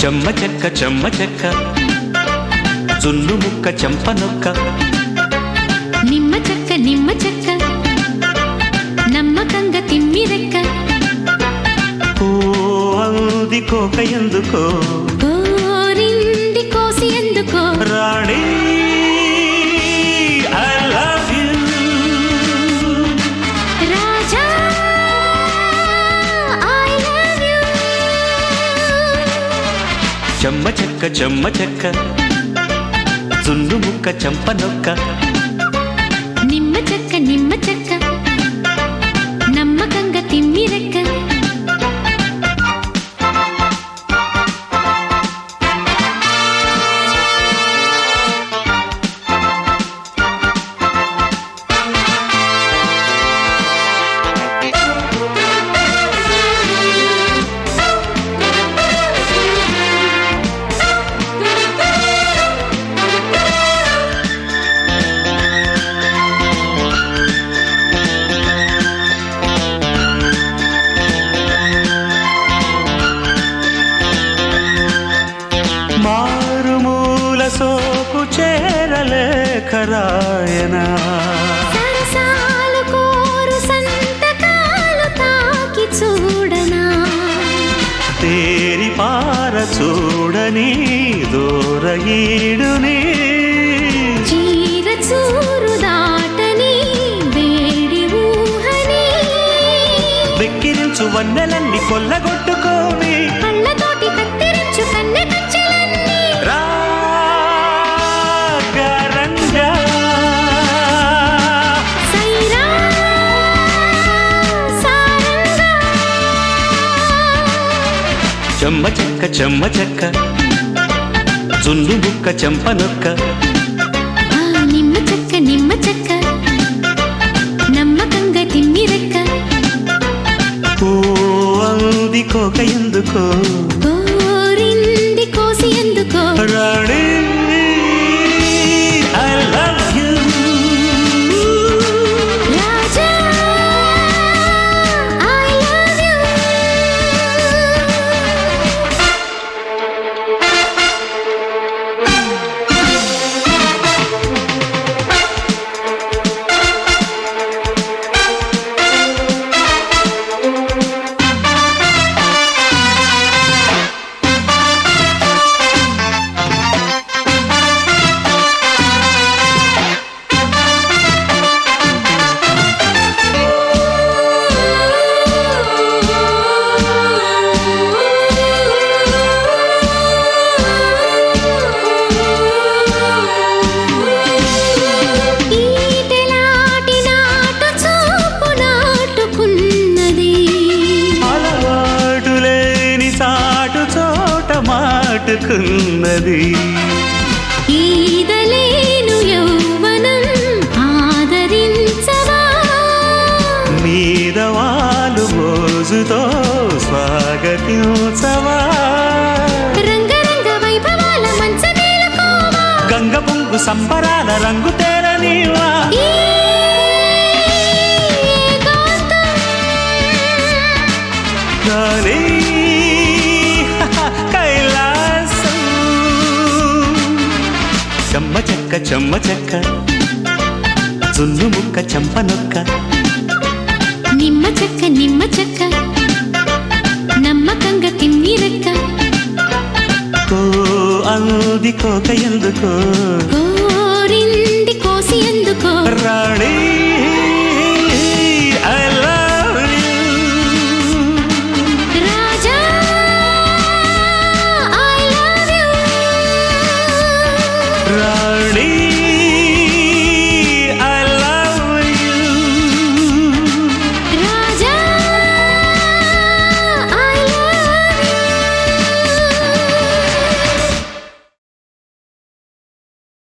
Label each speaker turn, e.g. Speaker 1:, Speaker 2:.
Speaker 1: చెమ్మ చెక్క చెమ్మ చెక్క జున్ను ముక్క చెంప నొక్క
Speaker 2: నిమ్మ చెక్క నిమ్మ చెక్క నమ్మకంగా తిమ్మిరెక్క
Speaker 1: ఓ అంది కోక ఎందుకో
Speaker 2: కోరింది కోసి ఎందుకో
Speaker 1: రాణి ఐ లవ్ యూ
Speaker 2: రాజా ఐ లవ్ యు
Speaker 1: చెమ్మ చెక్క చెమ్మ చెక్క జున్ను ముక్క చెంప నొక్క
Speaker 2: నిమ్మ చెక్క నిమ్మ చెక్క నమ్మకంగా తిమ్మిరెక్క
Speaker 1: మారుమూల సోకు చేరలేఖ రాయనా
Speaker 2: సరసాలు కోరు సంతకాలు తాకి చూడనా
Speaker 1: తేరి పార చూడని దూరగీడుని
Speaker 2: చీర చూరు దాటని వేడి ఊహని
Speaker 1: వెక్కిరించు వన్నెలన్నీ కొల్లగొట్టుకోని
Speaker 2: కళ్ళతోటి కత్తిరించు కన్నె కచ్చలన్నీ
Speaker 1: రాగరంగా
Speaker 2: సైరా సారంగా
Speaker 1: చెమ్మ చెక్క చెమ్మ చెక్క జున్ను బుక్క చెంప నొక్క
Speaker 2: ఆ నిమ్మ చెక్క నిమ్మ చెక్క నమ్మకంగా తిమ్మిరెక్క
Speaker 1: ఓ అంది కోక ఎందుకో
Speaker 2: కోరింది కోసి ఎందుకో
Speaker 1: రాణి ఐ లవ్ యూ
Speaker 2: రాజా ఐ లవ్ యు ఈటెలాటి నాటు చూపు నాటుకున్నది
Speaker 1: అలవాటు లేని సాటు చోట మాటుకున్నది
Speaker 2: ఈదలేను యౌవనం ఆదరించవా
Speaker 1: మీద వాళ్ళు మోజుతో స్వాగతించవా
Speaker 2: రంగరంగ వైభవాల మంచమేలుకోవా
Speaker 1: గంగ పొంగు సంబరాల రంగు తేరనీవా
Speaker 2: ఈ ఏకాంతం
Speaker 1: రాణి కైలాసం చెమ్మ చెక్క చెమ్మ చెక్క జున్ను ముక్క చెంప నొక్క
Speaker 2: నిమ్మ చెక్క నిమ్మ చెక్క నమ్మకంగా తిమ్మిరెక్క
Speaker 1: ఓ అంది కోక ఎందుకో
Speaker 2: కోరింది కోసి ఎందుకో
Speaker 1: రాణి